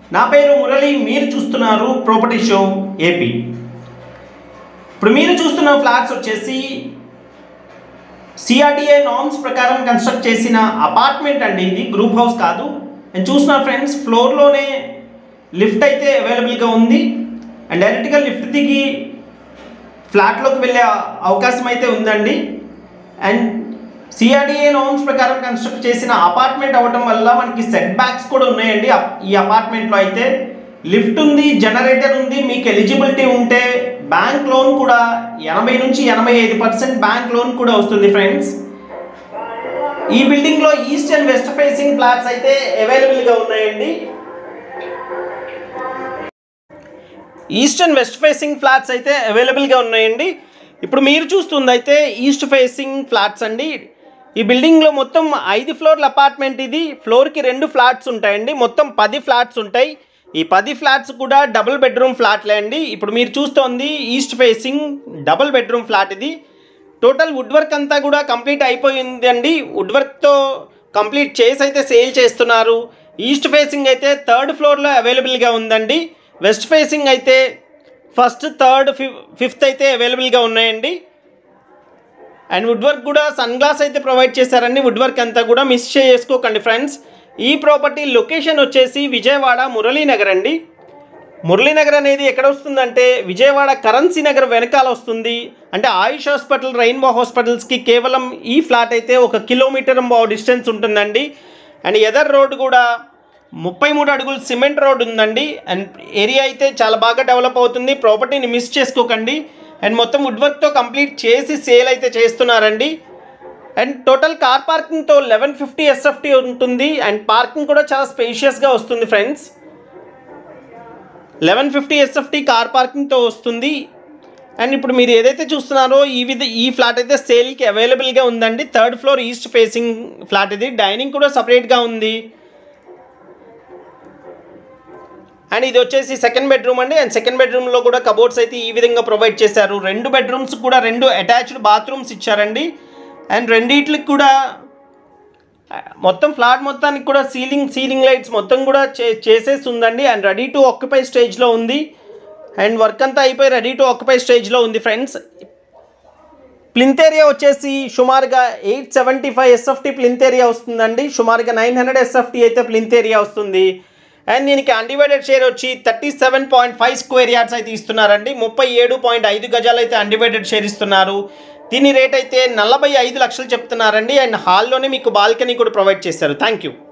నా పేరు మురళి మీరు చూస్తున్నారు ప్రాపర్టీ షో ఏపీ ఇప్పుడు మీరు చూస్తున్న ఫ్లాట్స్ వచ్చేసి సిఆర్డిఏ నార్మ్స్ ప్రకారం కన్స్ట్రక్ట్ చేసిన అపార్ట్మెంట్ అండి ఇది గ్రూప్ హౌస్ కాదు నేను చూసిన ఫ్రెండ్స్ ఫ్లోర్లోనే లిఫ్ట్ అయితే అవైలబుల్గా ఉంది అండ్ డైరెక్ట్గా లిఫ్ట్ దిగి ఫ్లాట్లోకి వెళ్ళే అవకాశం అయితే ఉందండి అండ్ సిఆర్డిఏ నార్మ్స్ ప్రకారం కన్స్ట్రక్ట్ చేసిన అపార్ట్మెంట్ అవ్వటం వల్ల మనకి సెట్ బ్యాక్స్ కూడా ఉన్నాయండి అప్- ఈ అపార్ట్మెంట్లో అయితే లిఫ్ట్ ఉంది జనరేటర్ ఉంది మీకు ఎలిజిబిలిటీ ఉంటే బ్యాంక్ లోన్ కూడా ఎనభై నుంచి ఎనభై ఐదు పర్సెంట్ బ్యాంక్ లోన్ కూడా వస్తుంది ఫ్రెండ్స్ ఈ బిల్డింగ్లో east and west facing flats అయితే అవైలబుల్గా ఉన్నాయండి east and west facing flats అయితే అవైలబుల్గా ఉన్నాయండి ఇప్పుడు మీరు చూస్తుంది అయితే ఈస్ట్ ఫేసింగ్ ఫ్లాట్స్ అండి ఈ బిల్డింగ్లో మొత్తం ఐదు ఫ్లోర్ల అపార్ట్మెంట్ ఇది ఫ్లోర్కి రెండు ఫ్లాట్స్ ఉంటాయండి మొత్తం పది ఫ్లాట్స్ ఉంటాయి ఈ పది ఫ్లాట్స్ కూడా డబుల్ బెడ్రూమ్ ఫ్లాట్లే అండి ఇప్పుడు మీరు చూస్తోంది east facing double bedroom flat ఇది టోటల్ వుడ్ వర్క్ అంతా కూడా కంప్లీట్ అయిపోయింది అండి వుడ్ వర్క్తో కంప్లీట్ చేసి అయితే సేల్ చేస్తున్నారు ఈస్ట్ ఫేసింగ్ అయితే థర్డ్ ఫ్లోర్లో అవైలబుల్గా ఉందండి వెస్ట్ ఫేసింగ్ అయితే ఫస్ట్ థర్డ్ ఫిఫ్త్ అయితే అవైలబుల్గా ఉన్నాయండి అండ్ వుడ్ వర్క్ కూడా సన్ గ్లాస్ అయితే ప్రొవైడ్ చేశారండి వుడ్ వర్క్ అంతా కూడా మిస్ చేసుకోకండి ఫ్రెండ్స్ ఈ ప్రాపర్టీ లొకేషన్ వచ్చేసి విజయవాడ మురళీనగర్ అండి మురళీనగర్ అనేది ఎక్కడ వస్తుందంటే విజయవాడ కరెన్సీ నగర్ వెనకాల వస్తుంది అంటే ఆయుష్ హాస్పిటల్ రెయిన్బో హాస్పిటల్స్కి కేవలం ఈ ఫ్లాట్ అయితే ఒక కిలోమీటర్ డిస్టెన్స్ ఉంటుందండి అండ్ ఎదర్ రోడ్ కూడా ముప్పై మూడు అడుగులు సిమెంట్ రోడ్ ఉందండి అండ్ ఏరియా అయితే చాలా బాగా డెవలప్ అవుతుంది ప్రాపర్టీని మిస్ చేసుకోకండి అండ్ మొత్తం వుడ్ వర్క్తో కంప్లీట్ చేసి సేల్ అయితే చేస్తున్నారండి అండ్ టోటల్ కార్ పార్కింగ్తో లెవెన్ ఫిఫ్టీ ఎస్ఎఫ్టీ ఉంటుంది అండ్ పార్కింగ్ కూడా చాలా స్పేషియస్గా వస్తుంది friends eleven fifty SFT car పార్కింగ్తో వస్తుంది అండ్ ఇప్పుడు మీరు ఏదైతే చూస్తున్నారో ఈ విధ ఈ ఫ్లాట్ అయితే సేల్కి అవైలబుల్గా ఉందండి third floor east facing flat ఇది డైనింగ్ కూడా సపరేట్గా ఉంది అండ్ ఇది వచ్చేసి సెకండ్ బెడ్రూమ్ అండి అండ్ సెకండ్ బెడ్రూమ్లో కూడా కబోర్డ్స్ అయితే ఈ విధంగా ప్రొవైడ్ చేశారు రెండు బెడ్రూమ్స్ కూడా రెండు అటాచ్డ్ బాత్రూమ్స్ ఇచ్చారండి అండ్ రెండిట్లకి కూడా ఆ, మొత్తం ఫ్లాట్ మొత్తానికి కూడా సీలింగ్ సీలింగ్ లైట్స్ మొత్తం కూడా చే చేసేసి ఉందండి అండ్ రెడీ టు ఆక్యుపై స్టేజ్లో ఉంది అండ్ వర్క్ అంతా అయిపోయి రెడీ టు ఆక్యుపై స్టేజ్లో ఉంది ఫ్రెండ్స్ ప్లింత్ ఏరియా వచ్చేసి సుమారుగా eight seventy five SFT plinth area వస్తుందండి సుమారుగా నైన్ హండ్రెడ్ ఎస్ఎఫ్టీ అయితే ప్లింత్ ఏరియా వస్తుంది అండ్ దీనికి అన్డివైడెడ్ షేర్ వచ్చి thirty seven point five square yards అయితే ఇస్తున్నారండి ముప్పై ఏడు పాయింట్ ఐదు గజాలు అయితే అన్డివైడెడ్ షేర్ ఇస్తున్నారు దీని రేట్ అయితే నలభై ఐదు లక్షలు చెప్తున్నారండి అండ్ హాల్లోనే మీకు బాల్కనీ కూడా ప్రొవైడ్ చేస్తారు థ్యాంక్ యూ